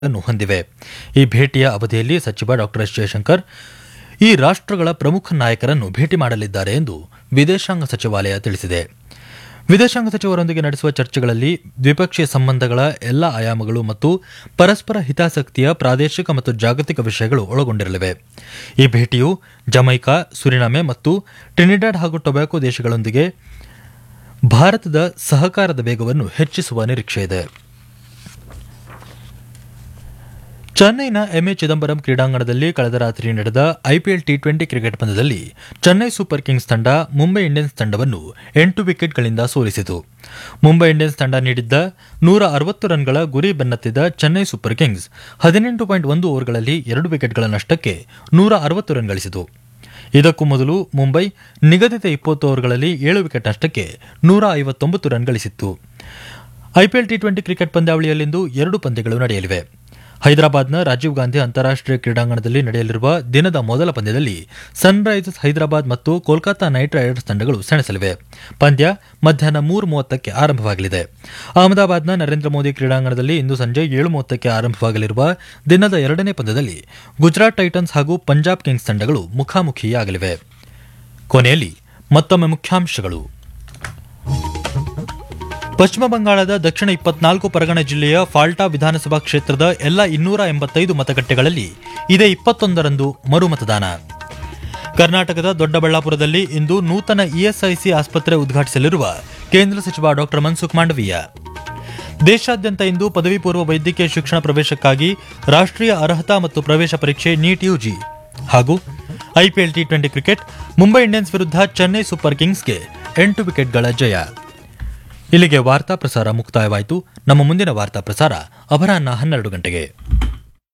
ಅನ್ನು ಹೊಂದಿವೆ ಈ ಭೇಟಿಯ ಅವಧಿಯಲ್ಲಿ ಸಚಿವ ಡಾ ಎಸ್ ಜಯಶಂಕರ್ ಈ ರಾಷ್ಟ್ರಗಳ ಪ್ರಮುಖ ನಾಯಕರನ್ನು ಭೇಟಿ ಮಾಡಲಿದ್ದಾರೆ ಎಂದು ವಿದೇಶಾಂಗ ಸಚಿವಾಲಯ ತಿಳಿಸಿದೆ ವಿದೇಶಾಂಗ ಸಚಿವರೊಂದಿಗೆ ನಡೆಸುವ ಚರ್ಚೆಗಳಲ್ಲಿ ದ್ವಿಪಕ್ಷೀಯ ಸಂಬಂಧಗಳ ಎಲ್ಲ ಆಯಾಮಗಳು ಮತ್ತು ಪರಸ್ಪರ ಹಿತಾಸಕ್ತಿಯ ಪ್ರಾದೇಶಿಕ ಮತ್ತು ಜಾಗತಿಕ ವಿಷಯಗಳು ಒಳಗೊಂಡಿರಲಿವೆ ಈ ಭೇಟಿಯು ಜಮೈಕಾ ಸುರಿನಾಮೆ ಮತ್ತು ಟ್ರಿನಿಡಾಡ್ ಹಾಗೂ ಟೊಬ್ಯಾಕೊ ದೇಶಗಳೊಂದಿಗೆ ಭಾರತದ ಸಹಕಾರದ ವೇಗವನ್ನು ಹೆಚ್ಚಿಸುವ ನಿರೀಕ್ಷೆಯಿದೆ ಚೆನ್ನೈನ ಎಂಎ ಚಿದಂಬರಂ ಕ್ರೀಡಾಂಗಣದಲ್ಲಿ ಕಳೆದ ರಾತ್ರಿ ನಡೆದ ಐಪಿಎಲ್ ಟಿ ಟ್ವೆಂಟಿ ಕ್ರಿಕೆಟ್ ಪಂದ್ಯದಲ್ಲಿ ಚೆನ್ನೈ ಸೂಪರ್ ಕಿಂಗ್ಸ್ ತಂಡ ಮುಂಬೈ ಇಂಡಿಯನ್ಸ್ ತಂಡವನ್ನು ಎಂಟು ವಿಕೆಟ್ಗಳಿಂದ ಸೋಲಿಸಿತು ಮುಂಬೈ ಇಂಡಿಯನ್ಸ್ ತಂಡ ನೀಡಿದ್ದ ನೂರ ಅರವತ್ತು ರನ್ಗಳ ಗುರಿ ಬೆನ್ನತ್ತಿದ ಚೆನ್ನೈ ಸೂಪರ್ ಕಿಂಗ್ಸ್ ಹದಿನೆಂಟು ಪಾಯಿಂಟ್ ಒಂದು ಓವರ್ಗಳಲ್ಲಿ ಎರಡು ವಿಕೆಟ್ಗಳ ನಷ್ಟಕ್ಕೆ ನೂರ ಅರವತ್ತು ರನ್ ಗಳಿಸಿತು ಇದಕ್ಕೂ ಮೊದಲು ಮುಂಬೈ ನಿಗದಿತ ಇಪ್ಪತ್ತು ಓವರ್ಗಳಲ್ಲಿ ಏಳು ವಿಕೆಟ್ ನಷ್ಟಕ್ಕೆ ನೂರ ಐವತ್ತೊಂಬತ್ತು ರನ್ ಗಳಿಸಿತ್ತು ಐಪಿಎಲ್ ಟಿ ಟ್ವೆಂಟಿ ಕ್ರಿಕೆಟ್ ಪಂದ್ಯಾವಳಿಯಲ್ಲಿಂದು ಎರಡು ಪಂದ್ಯಗಳು ನಡೆಯಲಿವೆ ಹೈದರಾಬಾದ್ನ ರಾಜೀವ್ ಗಾಂಧಿ ಅಂತಾರಾಷ್ಟೀಯ ಕ್ರೀಡಾಂಗಣದಲ್ಲಿ ನಡೆಯಲಿರುವ ದಿನದ ಮೊದಲ ಪಂದ್ಯದಲ್ಲಿ ಸನ್ರೈಸರ್ಸ್ ಹೈದರಾಬಾದ್ ಮತ್ತು ಕೋಲ್ಕತಾ ನೈಟ್ ರೈಡರ್ಸ್ ತಂಡಗಳು ಸೆಣಸಲಿವೆ ಪಂದ್ಯ ಮಧ್ಯಾಹ್ನ ಮೂರು ಮೂವತ್ತಕ್ಕೆ ಆರಂಭವಾಗಲಿದೆ ಅಹಮದಾಬಾದ್ನ ನರೇಂದ್ರ ಮೋದಿ ಕ್ರೀಡಾಂಗಣದಲ್ಲಿ ಇಂದು ಸಂಜೆ ಏಳು ಮೂವತ್ತಕ್ಕೆ ಆರಂಭವಾಗಲಿರುವ ದಿನದ ಎರಡನೇ ಪಂದ್ಯದಲ್ಲಿ ಗುಜರಾತ್ ಟೈಟನ್ಸ್ ಹಾಗೂ ಪಂಜಾಬ್ ಕಿಂಗ್ಸ್ ತಂಡಗಳು ಮುಖಾಮುಖಿಯಾಗಲಿವೆ ಕೊನೆಯಲ್ಲಿ ಮತ್ತೊಮ್ಮೆ ಮುಖ್ಯಾಂಶಗಳು ಪಶ್ಚಿಮ ಬಂಗಾಳದ ದಕ್ಷಿಣ ಇಪ್ಪತ್ನಾಲ್ಕು ಪರಗಣ ಜಿಲ್ಲೆಯ ಫಾಲ್ಟಾ ವಿಧಾನಸಭಾ ಕ್ಷೇತ್ರದ ಎಲ್ಲ ಇನ್ನೂರ ಎಂಬತ್ತೈದು ಮತಗಟ್ಟೆಗಳಲ್ಲಿ ಇದೇ ಇಪ್ಪತ್ತೊಂದರಂದು ಮರುಮತದಾನ ಕರ್ನಾಟಕದ ದೊಡ್ಡಬಳ್ಳಾಪುರದಲ್ಲಿ ಇಂದು ನೂತನ ಇಎಸ್ಐಸಿ ಆಸ್ಪತ್ರೆ ಉದ್ಘಾಟಿಸಲಿರುವ ಕೇಂದ್ರ ಸಚಿವ ಡಾ ಮನ್ಸುಖ್ ಮಾಂಡವೀಯ ದೇಶಾದ್ಯಂತ ಇಂದು ಪದವಿ ಪೂರ್ವ ವೈದ್ಯಕೀಯ ಶಿಕ್ಷಣ ಪ್ರವೇಶಕ್ಕಾಗಿ ರಾಷ್ಟ್ರೀಯ ಅರ್ಹತಾ ಮತ್ತು ಪ್ರವೇಶ ಪರೀಕ್ಷೆ ನೀಟ್ ಯುಜಿ ಹಾಗೂ IPL T twenty cricket Mumbai Indians ವಿರುದ್ಧ ಚೆನ್ನೈ ಸೂಪರ್ ಕಿಂಗ್ಸ್ಗೆ ಎಂಟು ವಿಕೆಟ್ಗಳ ಜಯ ಇಲ್ಲಿಗೆ ವಾರ್ತಾ ಪ್ರಸಾರ ಮುಕ್ತಾಯವಾಯಿತು ನಮ್ಮ ಮುಂದಿನ ವಾರ್ತಾ ಪ್ರಸಾರ ಅಪರಾಹ್ನ ಹನ್ನೆರಡು ಗಂಟೆಗೆ